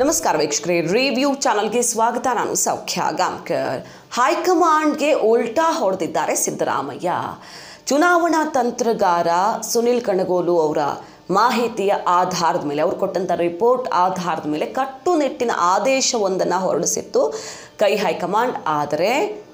ನಮಸ್ಕಾರ ವೀಕ್ಷಕರೇ ರಿವ್ಯೂ ಚಾನಲ್ಗೆ ಸ್ವಾಗತ ನಾನು ಸೌಖ್ಯ ಗಾಂವ್ಕರ್ ಹೈಕಮಾಂಡ್ಗೆ ಉಲ್ಟಾ ಹೊಡೆದಿದ್ದಾರೆ ಸಿದ್ದರಾಮಯ್ಯ ಚುನಾವಣಾ ತಂತ್ರಗಾರ ಸುನಿಲ್ ಕಣಗೋಲು ಅವರ ಮಾಹಿತಿಯ ಆಧಾರದ ಮೇಲೆ ಅವರು ಕೊಟ್ಟಂಥ ರಿಪೋರ್ಟ್ ಆಧಾರದ ಮೇಲೆ ಕಟ್ಟುನಿಟ್ಟಿನ ಆದೇಶವೊಂದನ್ನು ಹೊರಡಿಸಿತ್ತು ಕೈ ಹೈಕಮಾಂಡ್ ಆದರೆ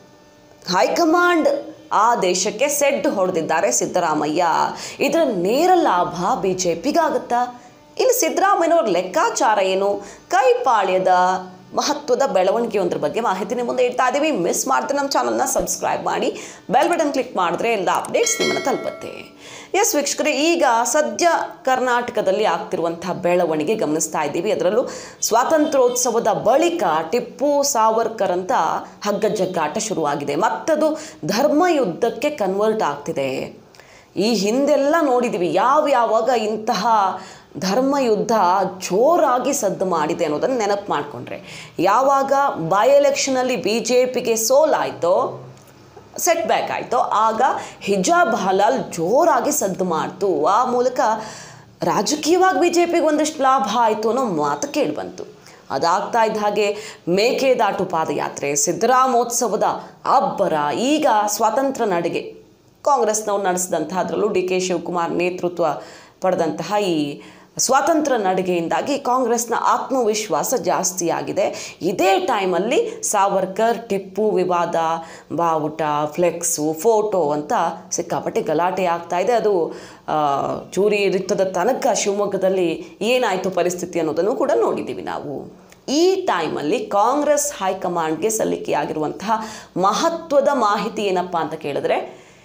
ಹೈಕಮಾಂಡ್ ಆದೇಶಕ್ಕೆ ಸೆಡ್ ಹೊಡೆದಿದ್ದಾರೆ ಸಿದ್ದರಾಮಯ್ಯ ಇದರ ನೇರ ಲಾಭ ಬಿ ಜೆ ಪಿಗಾಗುತ್ತಾ ಇನ್ನು ಸಿದ್ದರಾಮಯ್ಯನವ್ರ ಲೆಕ್ಕಾಚಾರ ಏನು ಕೈಪಾಳ್ಯದ ಮಹತ್ವದ ಬೆಳವಣಿಗೆಯೊಂದ್ರ ಬಗ್ಗೆ ಮಾಹಿತಿ ನಿಮ್ಮ ಮುಂದೆ ಇಡ್ತಾ ಇದ್ದೀವಿ ಮಿಸ್ ಮಾಡ್ದೆ ನಮ್ಮ ಚಾನಲ್ನ ಸಬ್ಸ್ಕ್ರೈಬ್ ಮಾಡಿ ಬೆಲ್ ಬಟನ್ ಕ್ಲಿಕ್ ಮಾಡಿದ್ರೆ ಎಲ್ಲ ಅಪ್ಡೇಟ್ಸ್ ನಿಮ್ಮನ್ನು ತಲುಪುತ್ತೆ ಎಸ್ ವೀಕ್ಷಕರೇ ಈಗ ಸದ್ಯ ಕರ್ನಾಟಕದಲ್ಲಿ ಆಗ್ತಿರುವಂಥ ಬೆಳವಣಿಗೆ ಗಮನಿಸ್ತಾ ಇದ್ದೀವಿ ಅದರಲ್ಲೂ ಸ್ವಾತಂತ್ರ್ಯೋತ್ಸವದ ಬಳಿಕ ಟಿಪ್ಪು ಸಾವರ್ಕರ್ ಅಂತ ಹಗ್ಗ ಜಗ್ಗಾಟ ಶುರುವಾಗಿದೆ ಮತ್ತದು ಧರ್ಮಯುದ್ಧಕ್ಕೆ ಕನ್ವರ್ಟ್ ಆಗ್ತಿದೆ ಈ ಹಿಂದೆಲ್ಲ ನೋಡಿದ್ದೀವಿ ಯಾವ ಯಾವಾಗ ಇಂತಹ ಧರ್ಮಯುದ್ಧ ಜೋರಾಗಿ ಸದ್ದು ಮಾಡಿದೆ ಅನ್ನೋದನ್ನು ನೆನಪು ಮಾಡಿಕೊಂಡ್ರೆ ಯಾವಾಗ ಬೈ ಎಲೆಕ್ಷನಲ್ಲಿ ಬಿ ಜೆ ಪಿಗೆ ಸೋಲಾಯಿತೋ ಸೆಟ್ ಬ್ಯಾಕ್ ಆಯಿತು ಆಗ ಹಿಜಾಬ್ ಹಲಾಲ್ ಜೋರಾಗಿ ಸದ್ದು ಮಾಡ್ತು ಆ ಮೂಲಕ ರಾಜಕೀಯವಾಗಿ ಬಿ ಜೆ ಪಿಗೆ ಒಂದಿಷ್ಟು ಲಾಭ ಆಯಿತು ಅನ್ನೋ ಮಾತು ಕೇಳಿಬಂತು ಅದಾಗ್ತಾ ಇದ್ದ ಹಾಗೆ ಮೇಕೆದಾಟು ಪಾದಯಾತ್ರೆ ಸಿದ್ದರಾಮೋತ್ಸವದ ಅಬ್ಬರ ಈಗ ಸ್ವಾತಂತ್ರ್ಯ ನಡಿಗೆ ಕಾಂಗ್ರೆಸ್ನವ್ರು ನಡೆಸಿದಂತಹ ಅದರಲ್ಲೂ ಡಿ ಕೆ ಶಿವಕುಮಾರ್ ನೇತೃತ್ವ ಪಡೆದಂತಹ ಈ ಸ್ವಾತಂತ್ರ್ಯ ನಡಿಗೆಯಿಂದಾಗಿ ಕಾಂಗ್ರೆಸ್ನ ಆತ್ಮವಿಶ್ವಾಸ ಜಾಸ್ತಿ ಆಗಿದೆ ಇದೇ ಟೈಮಲ್ಲಿ ಸಾವರ್ಕರ್ ಟಿಪ್ಪು ವಿವಾದ ಬಾವುಟ ಫ್ಲೆಕ್ಸು ಫೋಟೋ ಅಂತ ಸಿಕ್ಕಾಪಟ್ಟೆ ಗಲಾಟೆ ಆಗ್ತಾ ಇದೆ ಅದು ಆ, ಚೂರಿ ವೃತ್ತದ ತನಕ ಶಿವಮೊಗ್ಗದಲ್ಲಿ ಏನಾಯಿತು ಪರಿಸ್ಥಿತಿ ಅನ್ನೋದನ್ನು ಕೂಡ ನೋಡಿದ್ದೀವಿ ನಾವು ಈ ಟೈಮಲ್ಲಿ ಕಾಂಗ್ರೆಸ್ ಹೈಕಮಾಂಡ್ಗೆ ಸಲ್ಲಿಕೆಯಾಗಿರುವಂತಹ ಮಹತ್ವದ ಮಾಹಿತಿ ಏನಪ್ಪ ಅಂತ ಕೇಳಿದ್ರೆ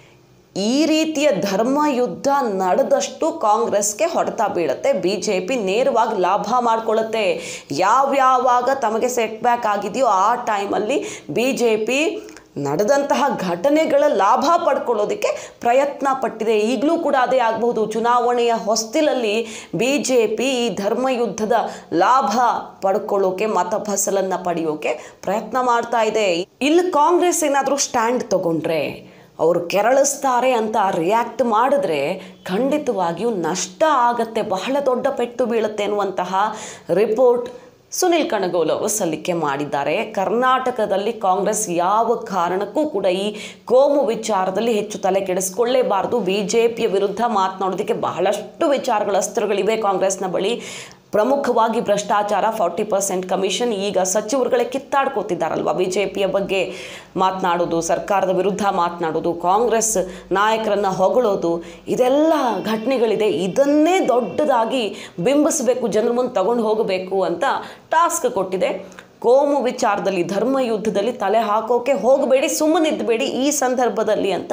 ಈ ರೀತಿಯ ಧರ್ಮ ಯುದ್ಧ ನಡೆದಷ್ಟು ಕಾಂಗ್ರೆಸ್ಗೆ ಹೊಡೆತ ಬೀಳುತ್ತೆ ಬಿ ಜೆ ಪಿ ನೇರವಾಗಿ ಲಾಭ ಮಾಡ್ಕೊಳ್ಳುತ್ತೆ ಯಾವ್ಯಾವಾಗ ತಮಗೆ ಸೆಟ್ ಬ್ಯಾಕ್ ಆಗಿದೆಯೋ ಆ ಟೈಮಲ್ಲಿ ಬಿ ಜೆ ಪಿ ನಡೆದಂತಹ ಘಟನೆಗಳ ಲಾಭ ಪಡ್ಕೊಳ್ಳೋದಕ್ಕೆ ಪ್ರಯತ್ನ ಪಟ್ಟಿದೆ ಈಗಲೂ ಕೂಡ ಅದೇ ಆಗಬಹುದು ಚುನಾವಣೆಯ ಹೊಸ್ತಿಲಲ್ಲಿ ಬಿ ಜೆ ಪಿ ಈ ಧರ್ಮಯುದ್ಧದ ಲಾಭ ಪಡ್ಕೊಳ್ಳೋಕೆ ಮತ ಫಸಲನ್ನು ಪಡೆಯೋಕೆ ಪ್ರಯತ್ನ ಮಾಡ್ತಾ ಇದೆ ಇಲ್ಲಿ ಕಾಂಗ್ರೆಸ್ ಏನಾದರೂ ಸ್ಟ್ಯಾಂಡ್ ತಗೊಂಡ್ರೆ ಅವರು ಕೆರಳಿಸ್ತಾರೆ ಅಂತ ರಿಯಾಕ್ಟ್ ಮಾಡಿದ್ರೆ ಖಂಡಿತವಾಗಿಯೂ ನಷ್ಟ ಆಗತ್ತೆ ಬಹಳ ದೊಡ್ಡ ಪೆಟ್ಟು ಬೀಳುತ್ತೆ ಅನ್ನುವಂತಹ ರಿಪೋರ್ಟ್ ಸುನಿಲ್ ಕಣಗೋಲ್ ಅವರು ಸಲ್ಲಿಕೆ ಮಾಡಿದ್ದಾರೆ ಕರ್ನಾಟಕದಲ್ಲಿ ಕಾಂಗ್ರೆಸ್ ಯಾವ ಕಾರಣಕ್ಕೂ ಕೂಡ ಈ ಕೋಮು ವಿಚಾರದಲ್ಲಿ ಹೆಚ್ಚು ತಲೆ ಕೆಡಿಸ್ಕೊಳ್ಳೇಬಾರದು ಬಿ ಜೆ ಪಿಯ ವಿರುದ್ಧ ಮಾತನಾಡೋದಕ್ಕೆ ಬಹಳಷ್ಟು ವಿಚಾರಗಳ ಅಸ್ತ್ರಗಳಿವೆ ಕಾಂಗ್ರೆಸ್ನ ಬಳಿ ಪ್ರಮುಖವಾಗಿ ಭ್ರಷ್ಟಾಚಾರ ಫಾರ್ಟಿ ಪರ್ಸೆಂಟ್ ಕಮಿಷನ್ ಈಗ ಸಚಿವರುಗಳೇ ಕಿತ್ತಾಡ್ಕೋತಿದ್ದಾರಲ್ವ ಬಿ ಜೆ ಪಿಯ ಬಗ್ಗೆ ಮಾತನಾಡೋದು ಸರ್ಕಾರದ ವಿರುದ್ಧ ಮಾತನಾಡೋದು ಕಾಂಗ್ರೆಸ್ ನಾಯಕರನ್ನು ಹೊಗಳೋದು ಇದೆಲ್ಲ ಘಟನೆಗಳಿದೆ ಇದನ್ನೇ ದೊಡ್ಡದಾಗಿ ಬಿಂಬಿಸಬೇಕು ಜನರ ಮುಂದೆ ತಗೊಂಡು ಹೋಗಬೇಕು ಅಂತ ಟಾಸ್ಕ್ ಕೊಟ್ಟಿದೆ ಕೋಮು ವಿಚಾರದಲ್ಲಿ ಧರ್ಮ ಯುದ್ಧದಲ್ಲಿ ತಲೆ ಹಾಕೋಕೆ ಹೋಗಬೇಡಿ ಸುಮ್ಮನಿದ್ದಬೇಡಿ ಈ ಸಂದರ್ಭದಲ್ಲಿ ಅಂತ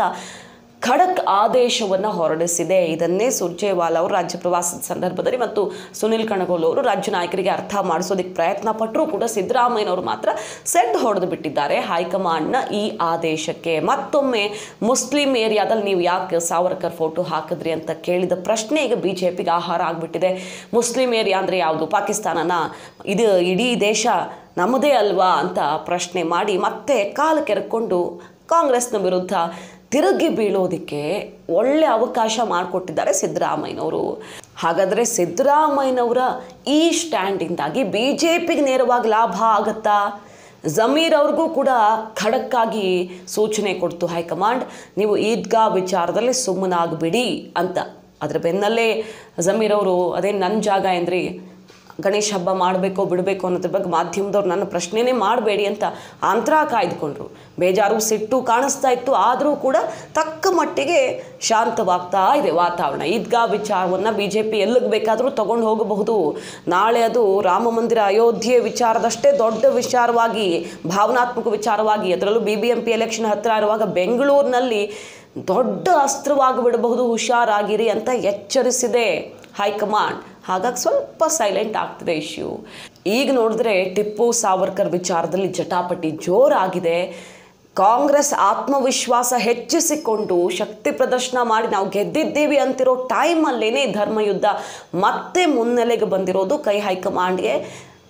ಖಡಕ್ ಆದೇಶವನ್ನು ಹೊರಡಿಸಿದೆ ಇದನ್ನೇ ಸುರ್ಜೇವಾಲಾ ಅವರು ರಾಜ್ಯ ಪ್ರವಾಸದ ಸಂದರ್ಭದಲ್ಲಿ ಮತ್ತು ಸುನಿಲ್ ಕಣಗೋಲ್ ಅವರು ರಾಜ್ಯ ನಾಯಕರಿಗೆ ಅರ್ಥ ಮಾಡಿಸೋದಕ್ಕೆ ಪ್ರಯತ್ನ ಪಟ್ಟರೂ ಕೂಡ ಸಿದ್ದರಾಮಯ್ಯನವರು ಮಾತ್ರ ಸೆಡ್ ಹೊಡೆದು ಬಿಟ್ಟಿದ್ದಾರೆ ಹೈಕಮಾಂಡ್ನ ಈ ಆದೇಶಕ್ಕೆ ಮತ್ತೊಮ್ಮೆ ಮುಸ್ಲಿಂ ಏರಿಯಾದಲ್ಲಿ ನೀವು ಯಾಕೆ ಸಾವರ್ಕರ್ ಫೋಟೋ ಹಾಕಿದ್ರಿ ಅಂತ ಕೇಳಿದ ಪ್ರಶ್ನೆ ಈಗ ಬಿ ಜೆ ಪಿಗೆ ಆಹಾರ ಆಗಿಬಿಟ್ಟಿದೆ ಮುಸ್ಲಿಂ ಏರಿಯಾ ಅಂದರೆ ಯಾವುದು ಪಾಕಿಸ್ತಾನನ ಇದು ಇಡೀ ದೇಶ ನಮ್ಮದೇ ಅಲ್ವಾ ಅಂತ ಪ್ರಶ್ನೆ ಮಾಡಿ ಮತ್ತೆ ಕಾಲು ಕೆರ್ಕೊಂಡು ಕಾಂಗ್ರೆಸ್ನ ವಿರುದ್ಧ ತಿರುಗಿ ಬೀಳೋದಕ್ಕೆ ಒಳ್ಳೆ ಅವಕಾಶ ಮಾಡಿಕೊಟ್ಟಿದ್ದಾರೆ ಸಿದ್ದರಾಮಯ್ಯನವರು ಹಾಗಾದರೆ ಸಿದ್ದರಾಮಯ್ಯನವರ ಈ ಸ್ಟ್ಯಾಂಡಿಂದಾಗಿ ಬಿ ಜೆ ಪಿಗೆ ನೇರವಾಗಿ ಲಾಭ ಆಗುತ್ತಾ ಜಮೀರ್ ಅವ್ರಿಗೂ ಕೂಡ ಖಡಕ್ಕಾಗಿ ಸೂಚನೆ ಕೊಡ್ತು ಹೈಕಮಾಂಡ್ ನೀವು ಈದ್ಗಾ ವಿಚಾರದಲ್ಲಿ ಸುಮ್ಮನಾಗಬಿಡಿ ಅಂತ ಅದರ ಬೆನ್ನಲ್ಲೇ ಜಮೀರ್ ಅವರು ಅದೇ ನನ್ನ ಜಾಗ ಏನ್ರಿ ಗಣೇಶ ಹಬ್ಬ ಮಾಡಬೇಕು ಬಿಡಬೇಕು ಅನ್ನೋದ್ರ ಬಗ್ಗೆ ಮಾಧ್ಯಮದವ್ರು ನನ್ನ ಪ್ರಶ್ನೆನೇ ಮಾಡಬೇಡಿ ಅಂತ ಅಂತರ ಕಾಯ್ದುಕೊಂಡ್ರು ಬೇಜಾರು ಸಿಟ್ಟು ಕಾಣಿಸ್ತಾ ಇತ್ತು ಆದರೂ ಕೂಡ ತಕ್ಕ ಮಟ್ಟಿಗೆ ಶಾಂತವಾಗ್ತಾ ಇದೆ ವಾತಾವರಣ ಈದ್ಗಾ ವಿಚಾರವನ್ನು ಬಿ ಜೆ ಪಿ ಎಲ್ಲಿಗೆ ಬೇಕಾದರೂ ತಗೊಂಡು ಹೋಗಬಹುದು ನಾಳೆ ಅದು ರಾಮ ಮಂದಿರ ಅಯೋಧ್ಯೆ ವಿಚಾರದಷ್ಟೇ ದೊಡ್ಡ ವಿಚಾರವಾಗಿ ಭಾವನಾತ್ಮಕ ವಿಚಾರವಾಗಿ ಅದರಲ್ಲೂ B B M P election ಹತ್ತಿರ ಇರುವಾಗ ಬೆಂಗಳೂರಿನಲ್ಲಿ ದೊಡ್ಡ ಅಸ್ತ್ರವಾಗಿ ಬಿಡಬಹುದು ಹುಷಾರಾಗಿರಿ ಅಂತ ಎಚ್ಚರಿಸಿದೆ ಹೈಕಮಾಂಡ್ ಹಾಗಾಗಿ ಸ್ವಲ್ಪ ಸೈಲೆಂಟ್ ಆಗ್ತಿದೆ ಇಶ್ಯೂ ಈಗ ನೋಡಿದ್ರೆ ಟಿಪ್ಪು ಸಾವರ್ಕರ್ ವಿಚಾರದಲ್ಲಿ ಜಟಾಪಟಿ ಜೋರಾಗಿದೆ ಕಾಂಗ್ರೆಸ್ ಆತ್ಮವಿಶ್ವಾಸ ಹೆಚ್ಚಿಸಿಕೊಂಡು ಶಕ್ತಿ ಪ್ರದರ್ಶನ ಮಾಡಿ ನಾವು ಗೆದ್ದಿದ್ದೀವಿ ಅಂತಿರೋ ಟೈಮಲ್ಲೇನೆ ಧರ್ಮಯುದ್ಧ ಮತ್ತೆ ಮುನ್ನೆಲೆಗೆ ಬಂದಿರೋದು ಕೈ ಹೈಕಮಾಂಡ್ಗೆ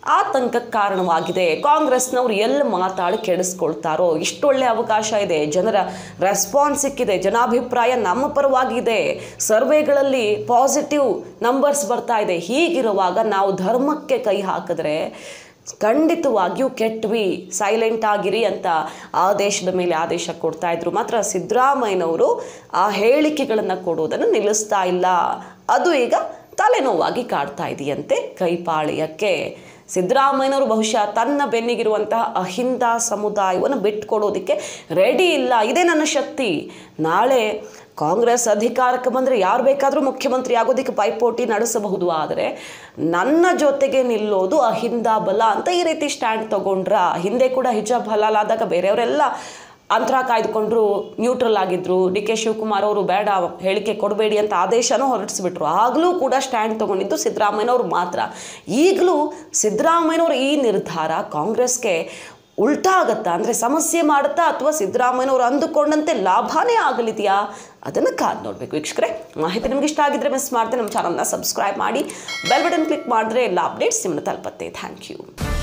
ಆತಂಕಕ್ಕೆ ಕಾರಣವಾಗಿದೆ ಕಾಂಗ್ರೆಸ್ನವ್ರು ಎಲ್ಲಿ ಮಾತಾಡಿ ಕೆಡಿಸ್ಕೊಳ್ತಾರೋ ಇಷ್ಟೊಳ್ಳೆ ಅವಕಾಶ ಇದೆ ಜನರ ರೆಸ್ಪಾನ್ಸ್ ಸಿಕ್ಕಿದೆ ಜನಾಭಿಪ್ರಾಯ ನಮ್ಮ ಪರವಾಗಿದೆ ಸರ್ವೆಗಳಲ್ಲಿ ಪಾಸಿಟಿವ್ ನಂಬರ್ಸ್ ಬರ್ತಾ ಇದೆ ಹೀಗಿರುವಾಗ ನಾವು ಧರ್ಮಕ್ಕೆ ಕೈ ಹಾಕಿದ್ರೆ ಖಂಡಿತವಾಗಿಯೂ ಕೆಟ್ವಿ ಸೈಲೆಂಟ್ ಆಗಿರಿ ಅಂತ ಆದೇಶದ ಮೇಲೆ ಆದೇಶ ಕೊಡ್ತಾ ಇದ್ರು ಮಾತ್ರ ಸಿದ್ದರಾಮಯ್ಯನವರು ಆ ಹೇಳಿಕೆಗಳನ್ನು ಕೊಡುವುದನ್ನು ನಿಲ್ಲಿಸ್ತಾ ಇಲ್ಲ ಅದು ಈಗ ತಲೆನೋವಾಗಿ ಕಾಡ್ತಾ ಇದೆಯಂತೆ ಕೈಪಾಳ್ಯಕ್ಕೆ ಸಿದ್ದರಾಮಯ್ಯನವರು ಬಹುಶಃ ತನ್ನ ಬೆನ್ನಿಗಿರುವಂತಹ ಅಹಿಂದ ಸಮುದಾಯವನ್ನು ಬಿಟ್ಕೊಡೋದಕ್ಕೆ ರೆಡಿ ಇಲ್ಲ ಇದೇ ನನ್ನ ಶಕ್ತಿ ನಾಳೆ ಕಾಂಗ್ರೆಸ್ ಅಧಿಕಾರಕ್ಕೆ ಬಂದರೆ ಯಾರು ಬೇಕಾದರೂ ಮುಖ್ಯಮಂತ್ರಿ ಆಗೋದಕ್ಕೆ ಪೈಪೋಟಿ ನಡೆಸಬಹುದು ಆದರೆ ನನ್ನ ಜೊತೆಗೆ ನಿಲ್ಲೋದು ಅಹಿಂದ ಬಲ ಅಂತ ಈ ರೀತಿ ಸ್ಟ್ಯಾಂಡ್ ತಗೊಂಡ್ರ ಹಿಂದೆ ಕೂಡ ಹಿಜಾಬ್ ಹಲಾಲ್ ಆದಾಗ ಬೇರೆಯವರೆಲ್ಲ ಅಂತರ ಕಾಯ್ದುಕೊಂಡ್ರು ನ್ಯೂಟ್ರಲ್ ಆಗಿದ್ರು ಡಿ ಕೆ ಶಿವಕುಮಾರ್ ಅವರು ಬೇಡ ಹೇಳಿಕೆ ಕೊಡಬೇಡಿ ಅಂತ ಆದೇಶನೂ ಹೊರಡಿಸ್ಬಿಟ್ರು ಆಗಲೂ ಕೂಡ ಸ್ಟ್ಯಾಂಡ್ ತಗೊಂಡಿದ್ದು ಸಿದ್ದರಾಮಯ್ಯನವ್ರು ಮಾತ್ರ ಈಗಲೂ ಸಿದ್ದರಾಮಯ್ಯನವ್ರ ಈ ನಿರ್ಧಾರ ಕಾಂಗ್ರೆಸ್ಗೆ ಉಲ್ಟಾ ಆಗತ್ತಾ ಅಂದರೆ ಸಮಸ್ಯೆ ಮಾಡುತ್ತಾ ಅಥವಾ ಸಿದ್ದರಾಮಯ್ಯನವರು ಅಂದುಕೊಂಡಂತೆ ಲಾಭನೇ ಆಗಲಿದೆಯಾ ಅದನ್ನು ಕಾದು ನೋಡಬೇಕು ವೀಕ್ಷಕರೇ ಮಾಹಿತಿ ನಿಮ್ಗೆ ಇಷ್ಟ ಆಗಿದ್ರೆ ಮಿಸ್ ಮಾಡದೆ ನಮ್ಮ ಚಾನಲ್ನ ಸಬ್ಸ್ಕ್ರೈಬ್ ಮಾಡಿ ಬೆಲ್ ಬಟನ್ ಕ್ಲಿಕ್ ಮಾಡಿದ್ರೆ ಎಲ್ಲ ಅಪ್ಡೇಟ್ಸ್ ನಿಮ್ಮನ್ನು ತಲುಪತ್ತೆ ಥ್ಯಾಂಕ್ ಯು